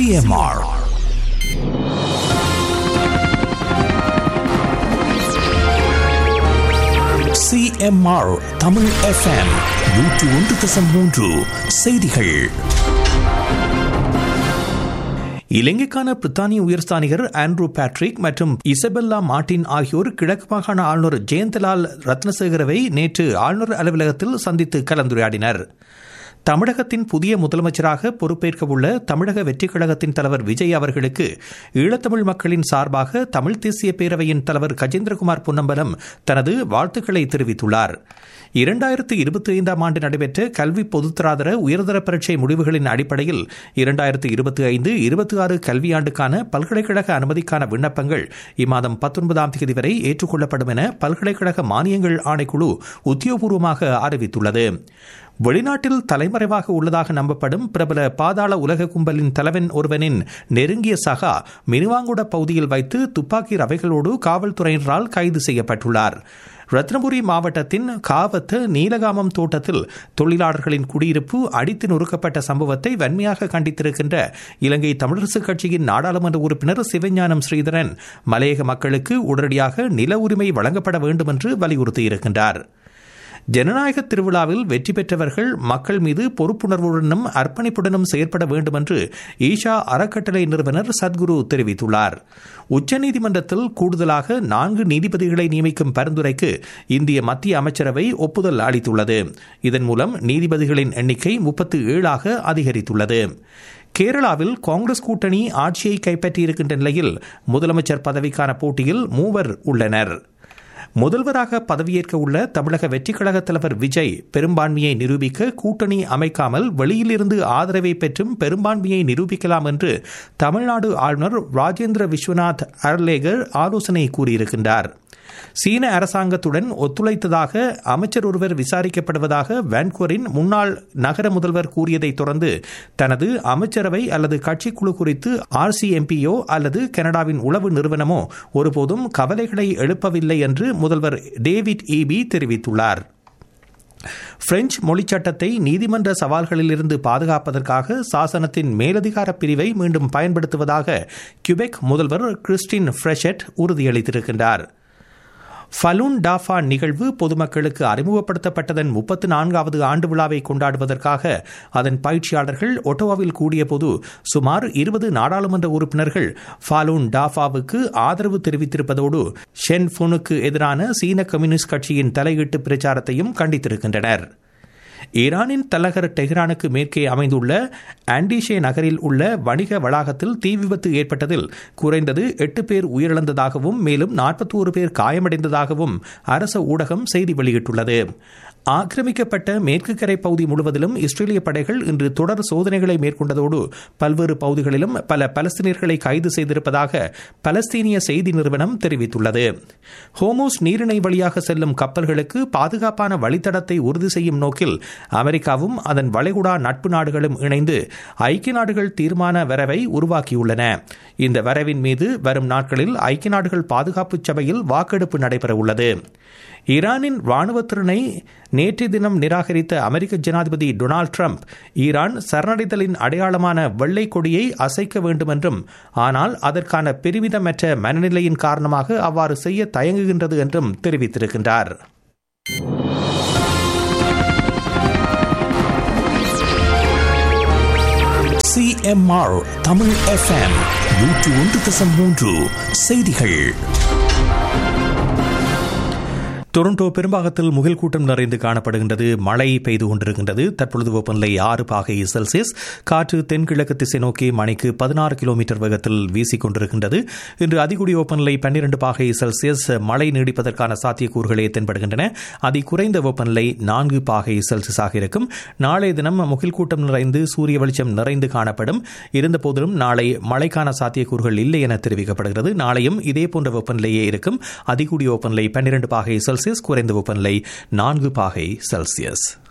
CMR CMR Tamil FM நூற்று ஒன்று தசம் மூன்று செய்திகள் இலங்கைக்கான பிரித்தானிய உயர்ஸ்தானிகர் ஆண்ட்ரூ பேட்ரிக் மற்றும் இசபெல்லா மார்டின் ஆகியோர் கிழக்கு மாகாண ஆளுநர் ஜெயந்தலால் ரத்னசேகரவை நேற்று ஆளுநர் அலுவலகத்தில் சந்தித்து கலந்துரையாடினர் தமிழகத்தின் புதிய முதலமைச்சராக பொறுப்பேற்க உள்ள தமிழக வெற்றிக் கழகத்தின் தலைவர் விஜய் அவர்களுக்கு ஈழத்தமிழ் மக்களின் சார்பாக தமிழ் தேசிய பேரவையின் தலைவர் கஜேந்திரகுமார் பொன்னம்பலம் தனது வாழ்த்துக்களை தெரிவித்துள்ளார் இரண்டாயிரத்து இருபத்தி ஐந்தாம் ஆண்டு நடைபெற்ற கல்வி பொதுத்தராதர உயர்தர பரீட்சை முடிவுகளின் அடிப்படையில் இரண்டாயிரத்து இருபத்தி ஐந்து இருபத்தி ஆறு கல்வியாண்டுக்கான பல்கலைக்கழக அனுமதிக்கான விண்ணப்பங்கள் இம்மாதம் பத்தொன்பதாம் தேதி வரை ஏற்றுக்கொள்ளப்படும் என பல்கலைக்கழக மானியங்கள் ஆணைக்குழு உத்தியோகபூர்வமாக அறிவித்துள்ளது வெளிநாட்டில் தலைமறைவாக உள்ளதாக நம்பப்படும் பிரபல பாதாள உலக கும்பலின் தலைவன் ஒருவனின் நெருங்கிய சகா மினுவாங்குட பகுதியில் வைத்து துப்பாக்கி ரவைகளோடு காவல்துறையினரால் கைது செய்யப்பட்டுள்ளார் ரத்னபுரி மாவட்டத்தின் காவத்து நீலகாமம் தோட்டத்தில் தொழிலாளர்களின் குடியிருப்பு அடித்து நொறுக்கப்பட்ட சம்பவத்தை வன்மையாக கண்டித்திருக்கின்ற இலங்கை தமிழரசுக் கட்சியின் நாடாளுமன்ற உறுப்பினர் சிவஞானம் ஸ்ரீதரன் மலையக மக்களுக்கு உடனடியாக நில உரிமை வழங்கப்பட வேண்டும் என்று வலியுறுத்தியிருக்கின்றார் ஜனநாயக திருவிழாவில் வெற்றி பெற்றவர்கள் மக்கள் மீது பொறுப்புணர்வுடனும் அர்ப்பணிப்புடனும் செயற்பட வேண்டும் என்று ஈஷா அறக்கட்டளை நிறுவனர் சத்குரு தெரிவித்துள்ளார் உச்சநீதிமன்றத்தில் கூடுதலாக நான்கு நீதிபதிகளை நியமிக்கும் பரிந்துரைக்கு இந்திய மத்திய அமைச்சரவை ஒப்புதல் அளித்துள்ளது இதன் மூலம் நீதிபதிகளின் எண்ணிக்கை முப்பத்து ஏழாக அதிகரித்துள்ளது கேரளாவில் காங்கிரஸ் கூட்டணி ஆட்சியை கைப்பற்றியிருக்கின்ற நிலையில் முதலமைச்சர் பதவிக்கான போட்டியில் மூவர் உள்ளனர் முதல்வராக பதவியேற்க உள்ள தமிழக வெற்றிக் கழக தலைவர் விஜய் பெரும்பான்மையை நிரூபிக்க கூட்டணி அமைக்காமல் வெளியிலிருந்து ஆதரவை பெற்றும் பெரும்பான்மையை நிரூபிக்கலாம் என்று தமிழ்நாடு ஆளுநர் ராஜேந்திர விஸ்வநாத் அர்லேகர் ஆலோசனை கூறியிருக்கின்றார் சீன அரசாங்கத்துடன் ஒத்துழைத்ததாக அமைச்சர் ஒருவர் விசாரிக்கப்படுவதாக வான்கூரின் முன்னாள் நகர முதல்வர் கூறியதை தொடர்ந்து தனது அமைச்சரவை அல்லது கட்சிக்குழு குறித்து ஆர்சிஎம்பியோ அல்லது கனடாவின் உளவு நிறுவனமோ ஒருபோதும் கவலைகளை எழுப்பவில்லை என்று முதல்வர் டேவிட் ஈபி தெரிவித்துள்ளார் பிரெஞ்சு மொழிச் சட்டத்தை நீதிமன்ற சவால்களிலிருந்து பாதுகாப்பதற்காக சாசனத்தின் மேலதிகார பிரிவை மீண்டும் பயன்படுத்துவதாக கியூபெக் முதல்வர் கிறிஸ்டின் ஃப்ரெஷெட் உறுதியளித்திருக்கின்றார் ஃபலூன் டாஃபா நிகழ்வு பொதுமக்களுக்கு அறிமுகப்படுத்தப்பட்டதன் முப்பத்து நான்காவது ஆண்டு விழாவை கொண்டாடுவதற்காக அதன் பயிற்சியாளர்கள் ஒட்டோவாவில் கூடியபோது சுமார் இருபது நாடாளுமன்ற உறுப்பினர்கள் ஃபாலூன் டாஃபாவுக்கு ஆதரவு தெரிவித்திருப்பதோடு ஷென் ஃபுனுக்கு எதிரான சீன கம்யூனிஸ்ட் கட்சியின் தலையீட்டு பிரச்சாரத்தையும் கண்டித்திருக்கின்றனர் ஈரானின் தலைநகர் டெஹ்ரானுக்கு மேற்கே அமைந்துள்ள ஆண்டிஷே நகரில் உள்ள வணிக வளாகத்தில் தீ விபத்து ஏற்பட்டதில் குறைந்தது எட்டு பேர் உயிரிழந்ததாகவும் மேலும் நாற்பத்தோரு பேர் காயமடைந்ததாகவும் அரச ஊடகம் செய்தி வெளியிட்டுள்ளது ஆக்கிரமிக்கப்பட்ட மேற்கு கரை பகுதி முழுவதிலும் இஸ்ரேலிய படைகள் இன்று தொடர் சோதனைகளை மேற்கொண்டதோடு பல்வேறு பகுதிகளிலும் பல பலஸ்தீனியர்களை கைது செய்திருப்பதாக பலஸ்தீனிய செய்தி நிறுவனம் தெரிவித்துள்ளது ஹோமோஸ் நீரிணை வழியாக செல்லும் கப்பல்களுக்கு பாதுகாப்பான வழித்தடத்தை உறுதி செய்யும் நோக்கில் அமெரிக்காவும் அதன் வளைகுடா நட்பு நாடுகளும் இணைந்து ஐக்கிய நாடுகள் தீர்மான வரைவை உருவாக்கியுள்ளன இந்த வரைவின் மீது வரும் நாட்களில் ஐக்கிய நாடுகள் பாதுகாப்பு சபையில் வாக்கெடுப்பு நடைபெற உள்ளது ஈரானின் ராணுவ திறனை நேற்றைய தினம் நிராகரித்த அமெரிக்க ஜனாதிபதி டொனால்டு ட்ரம்ப் ஈரான் சரணடைதலின் அடையாளமான வெள்ளை கொடியை அசைக்க வேண்டும் என்றும் ஆனால் அதற்கான பெருமிதமற்ற மனநிலையின் காரணமாக அவ்வாறு செய்ய தயங்குகின்றது என்றும் தெரிவித்திருக்கின்றார் சிஎம்ஆர் தமிழ் எஃப்எம் நூற்று ஒன்று தசம் மூன்று செய்திகள் டொரண்டோ பெரும்பாகத்தில் முகில் கூட்டம் நிறைந்து காணப்படுகின்றது மழை பெய்து கொண்டிருக்கின்றது தற்பொழுது வெப்பநிலை ஆறு பாகை செல்சியஸ் காற்று தென்கிழக்கு திசை நோக்கி மணிக்கு பதினாறு கிலோமீட்டர் வேகத்தில் வீசிக் கொண்டிருக்கின்றது இன்று அதிகுடி வெப்பநிலை பன்னிரண்டு பாகை செல்சியஸ் மழை நீடிப்பதற்கான சாத்தியக்கூறுகளே தென்படுகின்றன அதி குறைந்த வெப்பநிலை நான்கு பாகை செல்சியஸாக இருக்கும் நாளைய தினம் முகில் கூட்டம் நிறைந்து சூரிய வெளிச்சம் நிறைந்து காணப்படும் இருந்தபோதிலும் நாளை மழைக்கான சாத்தியக்கூறுகள் இல்லை என தெரிவிக்கப்படுகிறது நாளையும் இதே போன்ற வெப்பநிலையே இருக்கும் அதிகூடிய வெப்பநிலை பன்னிரண்டு பாகை செல்சியஸ் குறைந்த வெப்பநிலை நான்கு பாகை செல்சியஸ்